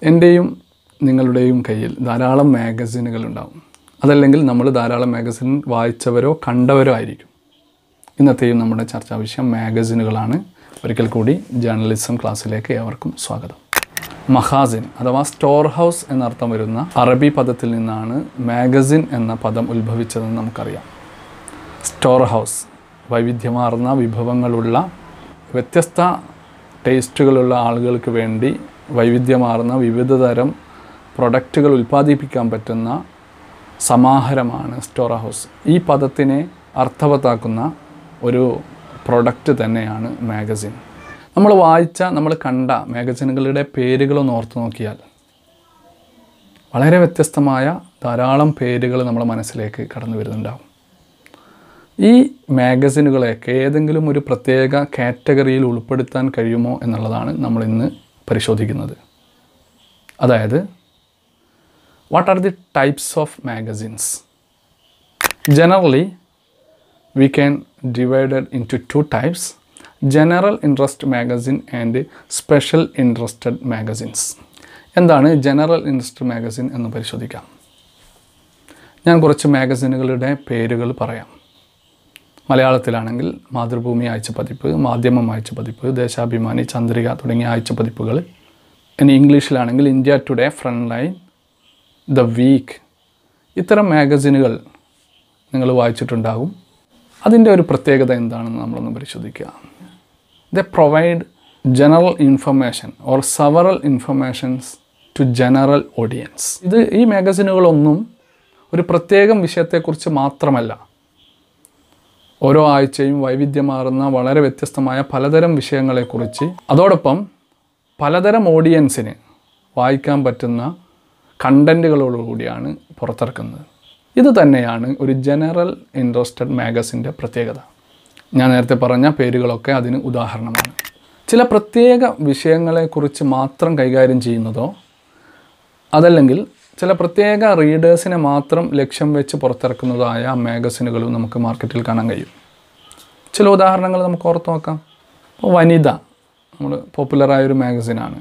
എൻ്റെയും നിങ്ങളുടെയും കയ്യിൽ ധാരാളം മാഗസിനുകൾ ഉണ്ടാവും അതല്ലെങ്കിൽ നമ്മൾ ധാരാളം മാഗസിൻ വായിച്ചവരോ കണ്ടവരോ ആയിരിക്കും ഇന്നത്തെയും നമ്മുടെ ചർച്ചാ വിഷയം മാഗസിനുകളാണ് ഒരിക്കൽ കൂടി ജേർണലിസം ക്ലാസ്സിലേക്ക് ഏവർക്കും സ്വാഗതം മഹാസിൻ അഥവാ സ്റ്റോർ ഹൗസ് എന്നർത്ഥം വരുന്ന അറബി പദത്തിൽ നിന്നാണ് മാഗസിൻ എന്ന പദം ഉത്ഭവിച്ചതെന്ന് നമുക്കറിയാം സ്റ്റോർ ഹൗസ് വൈവിധ്യമാർന്ന വിഭവങ്ങളുള്ള വ്യത്യസ്ത ടേസ്റ്റുകളുള്ള ആളുകൾക്ക് വേണ്ടി വൈവിധ്യമാർന്ന വിവിധ തരം പ്രൊഡക്റ്റുകൾ ഉൽപ്പാദിപ്പിക്കാൻ പറ്റുന്ന സമാഹാരമാണ് സ്റ്റോർ ഹൗസ് ഈ പദത്തിനെ അർത്ഥവത്താക്കുന്ന ഒരു പ്രൊഡക്റ്റ് തന്നെയാണ് മാഗസിൻ നമ്മൾ വായിച്ച നമ്മൾ കണ്ട മാഗസിനുകളുടെ പേരുകളൊന്ന് ഓർത്ത് നോക്കിയാൽ വളരെ വ്യത്യസ്തമായ ധാരാളം പേരുകൾ നമ്മുടെ മനസ്സിലേക്ക് കടന്നു വരുന്നുണ്ടാവും ഈ മാഗസിനുകളെയൊക്കെ ഏതെങ്കിലും ഒരു പ്രത്യേക കാറ്റഗറിയിൽ ഉൾപ്പെടുത്താൻ കഴിയുമോ എന്നുള്ളതാണ് നമ്മൾ ഇന്ന് പരിശോധിക്കുന്നത് അതായത് what are the types of magazines generally we can divide it into two types general interest magazine and special interested magazines എന്താണ് ജനറൽ ഇൻട്രസ്റ്റ് മാഗസിൻ എന്ന് പരിശോധിക്കാം ഞാൻ കുറച്ച് മാഗസിനുകളുടെ പേരുകൾ പറയാം മലയാളത്തിലാണെങ്കിൽ മാതൃഭൂമി ആഴ്ചപ്പതിപ്പ് മാധ്യമം ആഴ്ചപ്പതിപ്പ് ദേശാഭിമാനി ചന്ദ്രിക തുടങ്ങിയ ആഴ്ചപ്പതിപ്പുകൾ ഇനി ഇംഗ്ലീഷിലാണെങ്കിൽ India today front line the week ഇത്തരം മാഗസിനുകൾ നിങ്ങൾ വായിച്ചിട്ടുണ്ടാകും അതിൻ്റെ ഒരു പ്രത്യേകത എന്താണെന്ന് നമ്മളൊന്ന് പരിശോധിക്കുക the provide general information or several informations to general audience ഇത് ഈ മാഗസിനുകളൊന്നും ഒരു പ്രത്യേകം വിഷയത്തെക്കുറിച്ച് മാത്രമല്ല ഓരോ ആഴ്ചയും വൈവിധ്യമാർന്ന വളരെ വ്യത്യസ്തമായ പലതരം വിഷയങ്ങളെക്കുറിച്ച് അതോടൊപ്പം പലതരം ഓഡിയൻസിന് വായിക്കാൻ പറ്റുന്ന കണ്ടൻറ്റുകളോടുകൂടിയാണ് പുറത്തിറക്കുന്നത് ഇത് തന്നെയാണ് ഒരു ജനറൽ ഇൻട്രസ്റ്റഡ് മാഗസിൻ്റെ പ്രത്യേകത ഞാൻ നേരത്തെ പറഞ്ഞ പേരുകളൊക്കെ അതിന് ഉദാഹരണമാണ് ചില പ്രത്യേക വിഷയങ്ങളെക്കുറിച്ച് മാത്രം കൈകാര്യം ചെയ്യുന്നതോ അതല്ലെങ്കിൽ ചില പ്രത്യേക റീഡേഴ്സിനെ മാത്രം ലക്ഷ്യം വെച്ച് പുറത്തിറക്കുന്നതായ മാഗസിനുകളും നമുക്ക് മാർക്കറ്റിൽ കാണാൻ കഴിയും ചില ഉദാഹരണങ്ങൾ നമുക്ക് ഓർത്ത് നോക്കാം ഇപ്പോൾ വനിത നമ്മൾ പോപ്പുലറായൊരു മാഗസിനാണ്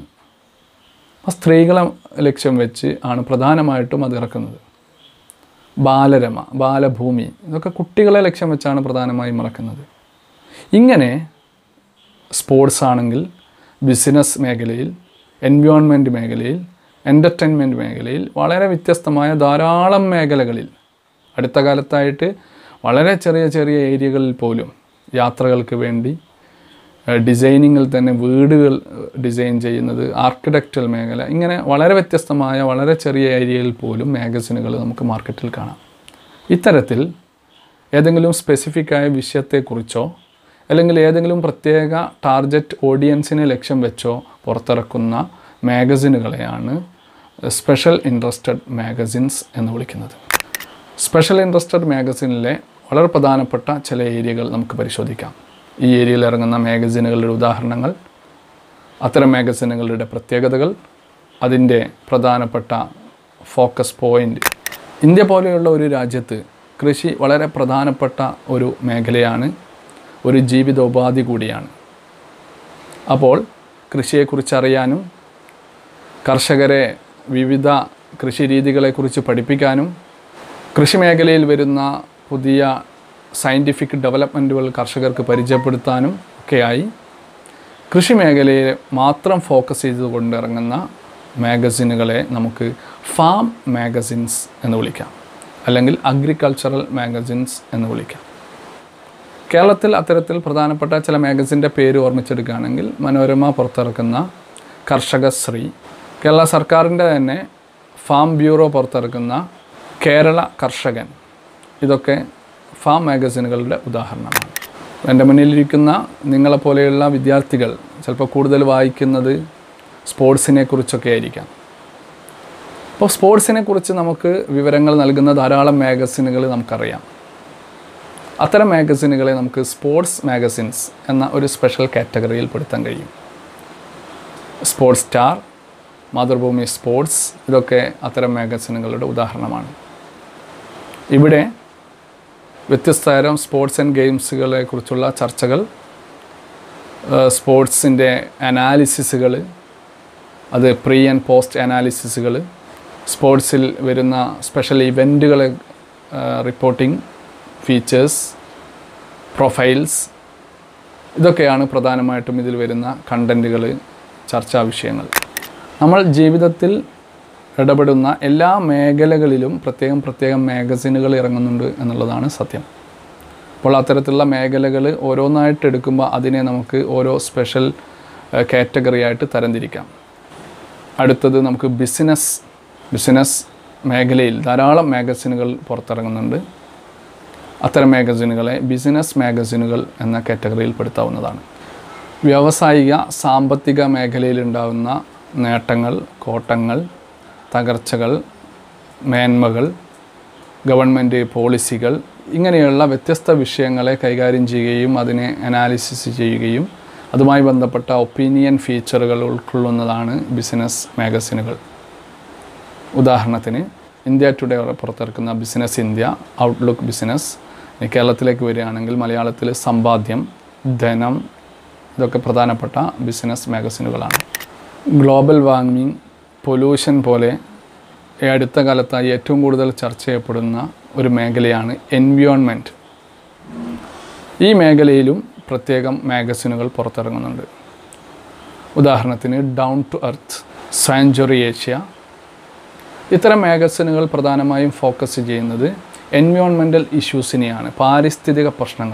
ആ സ്ത്രീകളെ ലക്ഷ്യം വെച്ച് ആണ് പ്രധാനമായിട്ടും അത് ഇറക്കുന്നത് ബാലരമ ബാലഭൂമി ഇതൊക്കെ കുട്ടികളെ ലക്ഷ്യം വെച്ചാണ് പ്രധാനമായും ഇറക്കുന്നത് ഇങ്ങനെ സ്പോർട്സ് ആണെങ്കിൽ ബിസിനസ് മേഖലയിൽ എൻവയോൺമെൻറ്റ് മേഖലയിൽ എൻ്റർടൈൻമെൻറ്റ് മേഖലയിൽ വളരെ വ്യത്യസ്തമായ ധാരാളം മേഖലകളിൽ അടുത്ത കാലത്തായിട്ട് വളരെ ചെറിയ ചെറിയ ഏരിയകളിൽ പോലും യാത്രകൾക്ക് വേണ്ടി ഡിസൈനിങ്ങിൽ തന്നെ വീടുകൾ ഡിസൈൻ ചെയ്യുന്നത് ആർക്കിടെക്ചറൽ മേഖല ഇങ്ങനെ വളരെ വ്യത്യസ്തമായ വളരെ ചെറിയ ഏരിയയിൽ പോലും മാഗസിനുകൾ നമുക്ക് മാർക്കറ്റിൽ കാണാം ഇത്തരത്തിൽ ഏതെങ്കിലും സ്പെസിഫിക്കായ വിഷയത്തെക്കുറിച്ചോ അല്ലെങ്കിൽ ഏതെങ്കിലും പ്രത്യേക ടാർഗറ്റ് ഓഡിയൻസിനെ ലക്ഷ്യം വെച്ചോ പുറത്തിറക്കുന്ന മാഗസിനുകളെയാണ് സ്പെഷ്യൽ ഇൻട്രസ്റ്റഡ് മാഗസിൻസ് എന്ന് വിളിക്കുന്നത് സ്പെഷ്യൽ ഇൻട്രസ്റ്റഡ് മാഗസിനിലെ വളരെ പ്രധാനപ്പെട്ട ചില ഏരിയകൾ നമുക്ക് പരിശോധിക്കാം ഈ ഏരിയയിൽ ഇറങ്ങുന്ന മാഗസിനുകളുടെ ഉദാഹരണങ്ങൾ അത്തരം മാഗസിനുകളുടെ പ്രത്യേകതകൾ അതിൻ്റെ പ്രധാനപ്പെട്ട ഫോക്കസ് പോയിൻ്റ് ഇന്ത്യ പോലെയുള്ള ഒരു രാജ്യത്ത് കൃഷി വളരെ പ്രധാനപ്പെട്ട ഒരു മേഖലയാണ് ഒരു ജീവിതോപാധി കൂടിയാണ് അപ്പോൾ കൃഷിയെക്കുറിച്ച് അറിയാനും കർഷകരെ വിവിധ കൃഷി രീതികളെക്കുറിച്ച് പഠിപ്പിക്കാനും കൃഷി മേഖലയിൽ വരുന്ന പുതിയ സയൻറ്റിഫിക് ഡെവലപ്മെൻറ്റുകൾ കർഷകർക്ക് പരിചയപ്പെടുത്താനും ഒക്കെയായി കൃഷി മേഖലയെ മാത്രം ഫോക്കസ് ചെയ്തുകൊണ്ട് ഇറങ്ങുന്ന മാഗസിനുകളെ നമുക്ക് ഫാം മാഗസിൻസ് എന്ന് വിളിക്കാം അല്ലെങ്കിൽ അഗ്രികൾച്ചറൽ മാഗസിൻസ് എന്ന് വിളിക്കാം കേരളത്തിൽ അത്തരത്തിൽ പ്രധാനപ്പെട്ട ചില മാഗസിൻ്റെ പേര് ഓർമ്മിച്ചെടുക്കുകയാണെങ്കിൽ മനോരമ പുറത്തിറക്കുന്ന കർഷകശ്രീ കേരള സർക്കാരിൻ്റെ തന്നെ ഫാം ബ്യൂറോ പുറത്തിറക്കുന്ന കേരള കർഷകൻ ഇതൊക്കെ ഫാം മാഗസിനുകളുടെ ഉദാഹരണമാണ് എൻ്റെ മുന്നിലിരിക്കുന്ന നിങ്ങളെപ്പോലെയുള്ള വിദ്യാർത്ഥികൾ ചിലപ്പോൾ കൂടുതൽ വായിക്കുന്നത് സ്പോർട്സിനെ കുറിച്ചൊക്കെ ആയിരിക്കാം അപ്പോൾ സ്പോർട്സിനെ കുറിച്ച് നമുക്ക് വിവരങ്ങൾ നൽകുന്ന ധാരാളം മാഗസിനുകൾ നമുക്കറിയാം അത്തരം മാഗസിനുകളെ നമുക്ക് സ്പോർട്സ് മാഗസിൻസ് എന്ന ഒരു സ്പെഷ്യൽ കാറ്റഗറിയിൽ പെടുത്താൻ കഴിയും സ്പോർട്സ് സ്റ്റാർ മാതൃഭൂമി സ്പോർട്സ് ഇതൊക്കെ അത്തരം മാഗസിനുകളുടെ ഉദാഹരണമാണ് ഇവിടെ വ്യത്യസ്ത തരം സ്പോർട്സ് ആൻഡ് ഗെയിംസുകളെ കുറിച്ചുള്ള ചർച്ചകൾ സ്പോർട്സിൻ്റെ അനാലിസിസുകൾ അത് പ്രീ ആൻഡ് പോസ്റ്റ് അനാലിസിസുകൾ സ്പോർട്സിൽ വരുന്ന സ്പെഷ്യൽ ഇവൻറ്റുകളെ റിപ്പോർട്ടിംഗ് ഫീച്ചേഴ്സ് പ്രൊഫൈൽസ് ഇതൊക്കെയാണ് പ്രധാനമായിട്ടും ഇതിൽ വരുന്ന കണ്ടൻറ്റുകൾ ചർച്ചാ വിഷയങ്ങൾ നമ്മൾ ജീവിതത്തിൽ ഇടപെടുന്ന എല്ലാ മേഖലകളിലും പ്രത്യേകം പ്രത്യേകം മാഗസിനുകൾ ഇറങ്ങുന്നുണ്ട് എന്നുള്ളതാണ് സത്യം അപ്പോൾ അത്തരത്തിലുള്ള മേഖലകൾ ഓരോന്നായിട്ട് എടുക്കുമ്പോൾ അതിനെ നമുക്ക് ഓരോ സ്പെഷ്യൽ കാറ്റഗറി ആയിട്ട് തരംതിരിക്കാം അടുത്തത് നമുക്ക് ബിസിനസ് ബിസിനസ് മേഖലയിൽ ധാരാളം മാഗസിനുകൾ പുറത്തിറങ്ങുന്നുണ്ട് അത്തരം മാഗസിനുകളെ ബിസിനസ് മാഗസിനുകൾ എന്ന കാറ്റഗറിയിൽ പെടുത്താവുന്നതാണ് വ്യാവസായിക സാമ്പത്തിക മേഖലയിലുണ്ടാകുന്ന നേട്ടങ്ങൾ കോട്ടങ്ങൾ തകർച്ചകൾ മേന്മകൾ ഗവൺമെൻറ് പോളിസികൾ ഇങ്ങനെയുള്ള വ്യത്യസ്ത വിഷയങ്ങളെ കൈകാര്യം ചെയ്യുകയും അതിനെ അനാലിസിസ് ചെയ്യുകയും അതുമായി ബന്ധപ്പെട്ട ഒപ്പീനിയൻ ഫീച്ചറുകൾ ഉൾക്കൊള്ളുന്നതാണ് ബിസിനസ് മാഗസിനുകൾ ഉദാഹരണത്തിന് ഇന്ത്യ ടുഡേ പുറത്തിറക്കുന്ന ബിസിനസ് ഇന്ത്യ ഔട്ട്ലുക്ക് ബിസിനസ് ഇനി കേരളത്തിലേക്ക് വരികയാണെങ്കിൽ മലയാളത്തിൽ സമ്പാദ്യം ധനം ഇതൊക്കെ പ്രധാനപ്പെട്ട ബിസിനസ് മാഗസിനുകളാണ് ഗ്ലോബൽ വാർമിംഗ് പൊല്യൂഷൻ പോലെ ഈ അടുത്ത കാലത്തായി ഏറ്റവും കൂടുതൽ ചർച്ച ചെയ്യപ്പെടുന്ന ഒരു മേഖലയാണ് എൻവിയോൺമെൻറ്റ് ഈ മേഖലയിലും പ്രത്യേകം മാഗസിനുകൾ പുറത്തിറങ്ങുന്നുണ്ട് ഉദാഹരണത്തിന് down to earth sanctuary Asia ഇത്തരം മാഗസിനുകൾ പ്രധാനമായും ഫോക്കസ് ചെയ്യുന്നത് എൻവിയോൺമെൻറ്റൽ ഇഷ്യൂസിനെയാണ് പാരിസ്ഥിതിക പ്രശ്നങ്ങൾ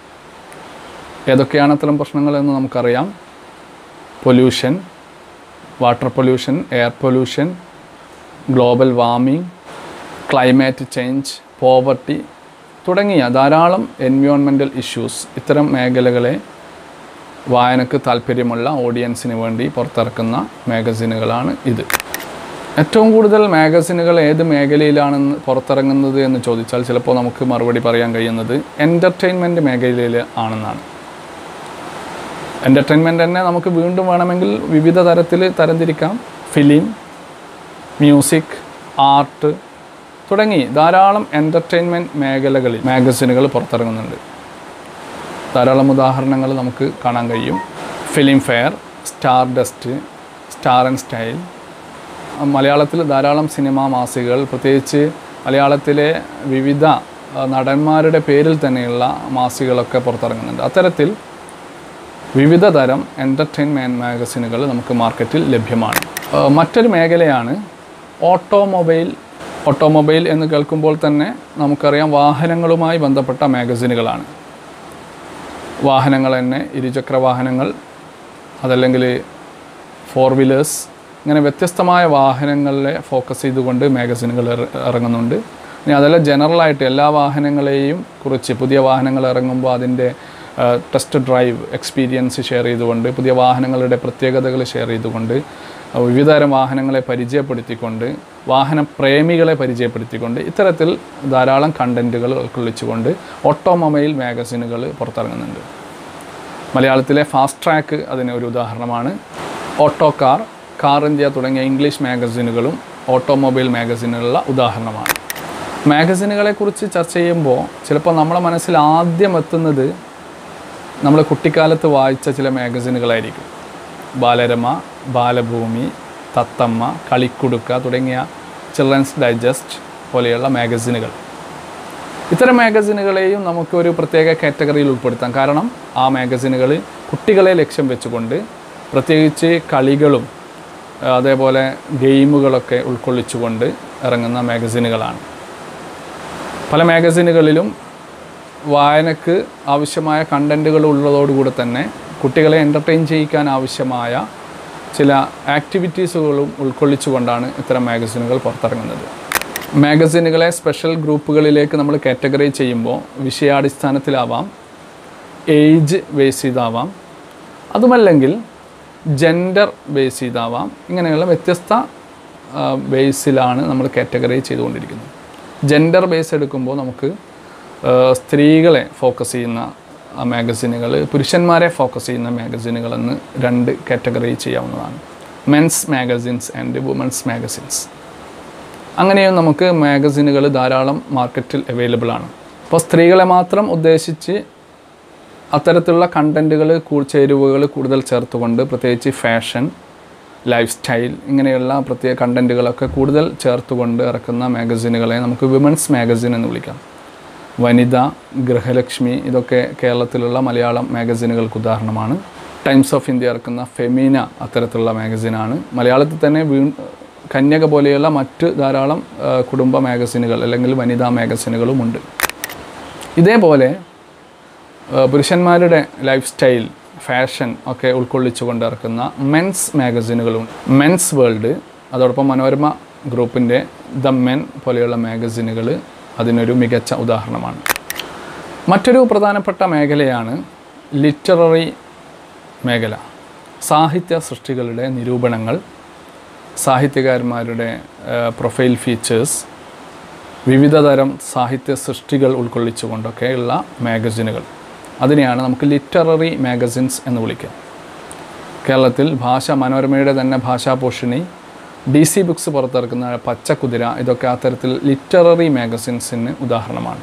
ഏതൊക്കെയാണ് അത്തരം പ്രശ്നങ്ങൾ എന്ന് നമുക്കറിയാം pollution water pollution air pollution global warming climate change poverty തുടങ്ങിയ ധാരാളം എൻവിയോൺമെൻറ്റൽ ഇഷ്യൂസ് ഇത്തരം മേഖലകളെ വായനക്ക് താല്പര്യമുള്ള ഓഡിയൻസിന് വേണ്ടി പുറത്തിറക്കുന്ന മാഗസിനുകളാണ് ഇത് ഏറ്റവും കൂടുതൽ മാഗസിനുകൾ ഏത് മേഖലയിലാണെന്ന് പുറത്തിറങ്ങുന്നത് എന്ന് ചോദിച്ചാൽ ചിലപ്പോൾ നമുക്ക് മറുപടി പറയാൻ കഴിയുന്നത് എൻ്റർടൈൻമെൻറ്റ് മേഖലയിൽ ആണെന്നാണ് എൻ്റർടൈൻമെൻറ്റ് തന്നെ നമുക്ക് വീണ്ടും വേണമെങ്കിൽ വിവിധ തരത്തിൽ തരംതിരിക്കാം ഫിലിം മ്യൂസിക് ആർട്ട് തുടങ്ങി ധാരാളം എൻ്റർടൈൻമെൻറ്റ് മേഖലകളിൽ മാഗസിനുകൾ പുറത്തിറങ്ങുന്നുണ്ട് ധാരാളം ഉദാഹരണങ്ങൾ നമുക്ക് കാണാൻ കഴിയും Filmfare Stardust star and style മലയാളത്തിൽ ധാരാളം സിനിമാ മാസികകൾ പ്രത്യേകിച്ച് മലയാളത്തിലെ വിവിധ ആ, നടന്മാരുടെ പേരിൽ തന്നെയുള്ള മാസികകളൊക്കെ പുറത്തിറങ്ങുന്നുണ്ട് അത്തരത്തിൽ വിവിധ തരം എൻ്റർടൈൻമെൻറ്റ് മാഗസിനുകൾ നമുക്ക് മാർക്കറ്റിൽ ലഭ്യമാണ് ആ, മറ്റൊരു മേഖലയാണ് ഓട്ടോമൊബൈൽ ഓട്ടോമൊബൈൽ എന്ന് കേൾക്കുമ്പോൾ തന്നെ നമുക്കറിയാം വാഹനങ്ങളുമായി ബന്ധപ്പെട്ട മാഗസിനുകളാണ് വാഹനങ്ങൾ തന്നെ ഇരുചക്ര വാഹനങ്ങൾ അതല്ലെങ്കിൽ ഫോർ വീലേഴ്സ് ഇങ്ങനെ വ്യത്യസ്തമായ വാഹനങ്ങളെ ഫോക്കസ് ചെയ്തുകൊണ്ട് മാഗസിനുകൾ ഇറ- ഇറങ്ങുന്നുണ്ട് ഇനി അതല്ല ജനറലായിട്ട് എല്ലാ വാഹനങ്ങളെയും കുറിച്ച് പുതിയ വാഹനങ്ങൾ ഇറങ്ങുമ്പോൾ അതിൻ്റെ ടെസ്റ്റ് ഡ്രൈവ് എക്സ്പീരിയൻസ് ഷെയർ ചെയ്തുകൊണ്ട് പുതിയ വാഹനങ്ങളുടെ പ്രത്യേകതകൾ ഷെയർ ചെയ്തുകൊണ്ട് അഹ് വിവിധതരം വാഹനങ്ങളെ പരിചയപ്പെടുത്തിക്കൊണ്ട് വാഹന പ്രേമികളെ പരിചയപ്പെടുത്തിക്കൊണ്ട് ഇത്തരത്തിൽ ധാരാളം കണ്ടൻറ്റുകൾ ഉൾക്കൊള്ളിച്ചുകൊണ്ട് ഓട്ടോമൊബൈൽ മാഗസിനുകൾ പുറത്തിറങ്ങുന്നുണ്ട് മലയാളത്തിലെ ഫാസ്റ്റ് ട്രാക്ക് അതിന് ഒരു ഉദാഹരണമാണ് ഓട്ടോ കാർ കാർ ഇന്ത്യ തുടങ്ങിയ ഇംഗ്ലീഷ് മാഗസിനുകളും ഓട്ടോമൊബൈൽ മാഗസിനുള്ള ഉദാഹരണമാണ് മാഗസിനുകളെക്കുറിച്ച് ചർച്ച ചെയ്യുമ്പോൾ ചിലപ്പോൾ നമ്മുടെ മനസ്സിൽ ആദ്യം എത്തുന്നത് നമ്മൾ കുട്ടിക്കാലത്ത് വായിച്ച ചില മാഗസിനുകളായിരിക്കും ബാലരമ ബാലഭൂമി തത്തമ്മ കളിക്കുടുക്ക തുടങ്ങിയ ചിൽഡ്രൻസ് ഡൈജസ്റ്റ് പോലെയുള്ള മാഗസിനുകൾ ഇത്തരം മാഗസിനുകളെയും നമുക്കൊരു പ്രത്യേക കാറ്റഗറിയിൽ ഉൾപ്പെടുത്താം കാരണം ആ മാഗസിനുകൾ കുട്ടികളെ ലക്ഷ്യം വെച്ചുകൊണ്ട് പ്രത്യേകിച്ച് കളികളും ആ, അതേപോലെ ഗെയിമുകളൊക്കെ ഉൾക്കൊള്ളിച്ചുകൊണ്ട് ഇറങ്ങുന്ന മാഗസിനുകളാണ് പല മാഗസിനുകളിലും വായനക്ക് ആവശ്യമായ കണ്ടൻറ്റുകൾ ഉള്ളതോടുകൂടെ തന്നെ കുട്ടികളെ എൻ്റർടൈൻ ചെയ്യിക്കാൻ ആവശ്യമായ ചില ആക്ടിവിറ്റീസുകളും ഉൾക്കൊള്ളിച്ചുകൊണ്ടാണ് ഇത്തരം മാഗസിനുകൾ പുറത്തിറങ്ങുന്നത് മാഗസിനുകളെ സ്പെഷ്യൽ ഗ്രൂപ്പുകളിലേക്ക് നമ്മൾ കാറ്റഗറി ചെയ്യുമ്പോൾ വിഷയാടിസ്ഥാനത്തിലാവാം ഏജ് ബേസ് ചെയ്താവാം അതുമല്ലെങ്കിൽ ജെൻഡർ ബേസ് ചെയ്താവാം ഇങ്ങനെയുള്ള വ്യത്യസ്ത ആ, ബേസിലാണ് നമ്മൾ കാറ്റഗറി ചെയ്തുകൊണ്ടിരിക്കുന്നത് ജെൻഡർ ബേസ് എടുക്കുമ്പോൾ നമുക്ക് ആ, സ്ത്രീകളെ ഫോക്കസ് ചെയ്യുന്ന മാഗസിനുകൾ പുരുഷന്മാരെ ഫോക്കസ് ചെയ്യുന്ന മാഗസിനുകൾ എന്ന് രണ്ട് കാറ്റഗറി ചെയ്യാവുന്നതാണ് men's magazines and women's magazines അങ്ങനെയും നമുക്ക് മാഗസിനുകൾ ധാരാളം മാർക്കറ്റിൽ അവൈലബിൾ ആണ് അപ്പോൾ സ്ത്രീകളെ മാത്രം ഉദ്ദേശിച്ച് അത്തരത്തിലുള്ള കണ്ടൻറ്റുകൾ ചേരുവകൾ കൂടുതൽ ചേർത്തുകൊണ്ട് പ്രത്യേകിച്ച് ഫാഷൻ ലൈഫ് സ്റ്റൈൽ ഇങ്ങനെയുള്ള പ്രത്യേക കണ്ടൻറ്റുകളൊക്കെ കൂടുതൽ ചേർത്തുകൊണ്ട് ഇറക്കുന്ന മാഗസിനുകളെ നമുക്ക് വിമൻസ് മാഗസിൻ എന്ന് വിളിക്കാം വനിത ഗൃഹലക്ഷ്മി ഇതൊക്കെ കേരളത്തിലുള്ള മലയാളം മാഗസിനുകൾക്ക് ഉദാഹരണമാണ് ടൈംസ് ഓഫ് ഇന്ത്യ ഇറക്കുന്ന ഫെമീന അത്തരത്തിലുള്ള മാഗസിനാണ് മലയാളത്തിൽ തന്നെ വീ കന്യക പോലെയുള്ള മറ്റ് ധാരാളം ആ, കുടുംബ മാഗസിനുകൾ അല്ലെങ്കിൽ വനിതാ മാഗസിനുകളുമുണ്ട് ഇതേപോലെ ആ, പുരുഷന്മാരുടെ ലൈഫ് സ്റ്റൈൽ ഫാഷൻ ഒക്കെ ഉൾക്കൊള്ളിച്ചുകൊണ്ട് ഇറക്കുന്ന മെൻസ് മാഗസിനുകളും മെൻസ് വേൾഡ് അതോടൊപ്പം മനോരമ ഗ്രൂപ്പിൻ്റെ ദ മെൻ പോലെയുള്ള മാഗസിനുകൾ അതിനൊരു മികച്ച ഉദാഹരണമാണ് മറ്റൊരു പ്രധാനപ്പെട്ട മേഖലയാണ് ലിറ്റററി മേഖല സാഹിത്യ സൃഷ്ടികളുടെ നിരൂപണങ്ങൾ സാഹിത്യകാരന്മാരുടെ പ്രൊഫൈൽ ഫീച്ചേഴ്സ് വിവിധ തരം സാഹിത്യ സൃഷ്ടികൾ ഉൾക്കൊള്ളിച്ചുകൊണ്ടൊക്കെയുള്ള മാഗസിനുകൾ അതിനെയാണ് നമുക്ക് ലിറ്റററി മാഗസിൻസ് എന്ന് വിളിക്കാം കേരളത്തിൽ ഭാഷ മനോരമയുടെ തന്നെ ഭാഷാപോഷിണി ഡി സി ബുക്സ് പുറത്തിറക്കുന്ന പച്ചക്കുതിര ഇതൊക്കെ അത്തരത്തിൽ ലിറ്റററി മാഗസിൻസിന് ഉദാഹരണമാണ്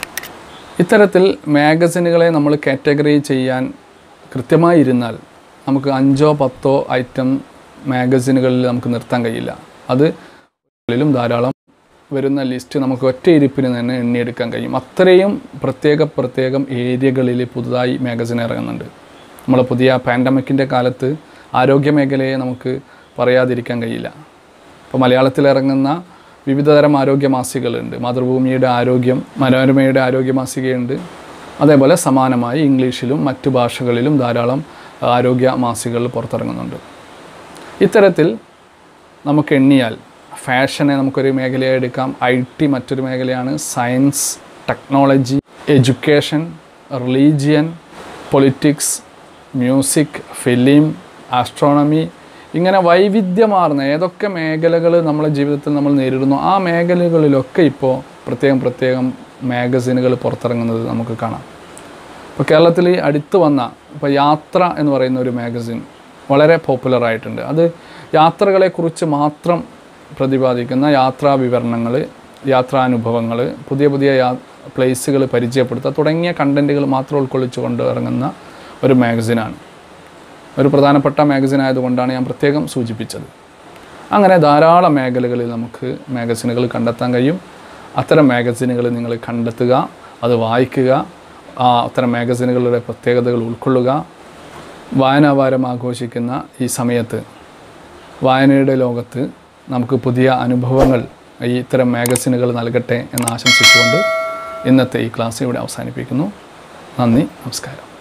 ഇത്തരത്തിൽ മാഗസിനുകളെ നമ്മൾ കാറ്റഗറി ചെയ്യാൻ കൃത്യമായി ഇരുന്നാൽ നമുക്ക് അഞ്ചോ പത്തോ ഐറ്റം മാഗസിനുകളിൽ നമുക്ക് നിർത്താൻ കഴിയില്ല അത് ളിലും ധാരാളം വരുന്ന ലിസ്റ്റ് നമുക്ക് ഒറ്റ ഇരിപ്പിന് തന്നെ എണ്ണിയെടുക്കാൻ കഴിയും അത്രയും പ്രത്യേക പ്രത്യേകം ഏരിയകളിൽ പുതുതായി മാഗസിൻ ഇറങ്ങുന്നുണ്ട് നമ്മൾ പുതിയ പാൻഡമിക്കിൻ്റെ കാലത്ത് ആരോഗ്യ മേഖലയെ നമുക്ക് പറയാതിരിക്കാൻ കഴിയില്ല ഇപ്പോൾ മലയാളത്തിൽ ഇറങ്ങുന്ന വിവിധതരം ആരോഗ്യ മാസികകളുണ്ട് മാതൃഭൂമിയുടെ ആരോഗ്യം മനോരമയുടെ ആരോഗ്യ മാസികയുണ്ട് അതേപോലെ സമാനമായി ഇംഗ്ലീഷിലും മറ്റു ഭാഷകളിലും ധാരാളം ആരോഗ്യ മാസികകൾ പുറത്തിറങ്ങുന്നുണ്ട് ഇത്തരത്തിൽ നമുക്ക് എണ്ണിയാൽ ഫാഷനെ നമുക്കൊരു മേഖലയായി എടുക്കാം ഐ ടി മറ്റൊരു മേഖലയാണ് science technology education religion politics music film astronomy ഇങ്ങനെ വൈവിധ്യമാർന്ന ഏതൊക്കെ മേഖലകൾ നമ്മുടെ ജീവിതത്തിൽ നമ്മൾ നേരിടുന്നു ആ മേഖലകളിലൊക്കെ ഇപ്പോൾ പ്രത്യേകം പ്രത്യേകം മാഗസിനുകൾ പുറത്തിറങ്ങുന്നത് നമുക്ക് കാണാം ഇപ്പോൾ കേരളത്തിൽ ഈ അടുത്ത് വന്ന ഇപ്പോൾ യാത്ര എന്ന് പറയുന്ന ഒരു മാഗസിൻ വളരെ പോപ്പുലർ ആയിട്ടുണ്ട് അത് യാത്രകളെക്കുറിച്ച് മാത്രം പ്രതിപാദിക്കുന്ന യാത്രാ വിവരണങ്ങൾ യാത്രാനുഭവങ്ങൾ പുതിയ പുതിയ യാ പ്ലേസുകൾ പരിചയപ്പെടുത്തുക തുടങ്ങിയ കണ്ടൻറ്റുകൾ മാത്രം ഉൾക്കൊള്ളിച്ചുകൊണ്ട് ഇറങ്ങുന്ന ഒരു മാഗസിനാണ് ഒരു പ്രധാനപ്പെട്ട മാഗസിൻ ആയതുകൊണ്ടാണ് ഞാൻ പ്രത്യേകം സൂചിപ്പിച്ചത് അങ്ങനെ ധാരാളം മേഖലകളിൽ നമുക്ക് മാഗസിനുകൾ കണ്ടെത്താൻ കഴിയും അത്തരം മാഗസിനുകൾ നിങ്ങൾ കണ്ടെത്തുക അത് വായിക്കുക ആ അത്തരം മാഗസിനുകളുടെ പ്രത്യേകതകൾ ഉൾക്കൊള്ളുക വായനാവാരം ആഘോഷിക്കുന്ന ഈ സമയത്ത് വായനയുടെ ലോകത്ത് നമുക്ക് പുതിയ അനുഭവങ്ങൾ ഈ ഇത്തരം മാഗസിനുകൾ നൽകട്ടെ എന്ന് ആശംസിച്ചുകൊണ്ട് ഇന്നത്തെ ഈ ക്ലാസ് ഇവിടെ അവസാനിപ്പിക്കുന്നു നന്ദി നമസ്കാരം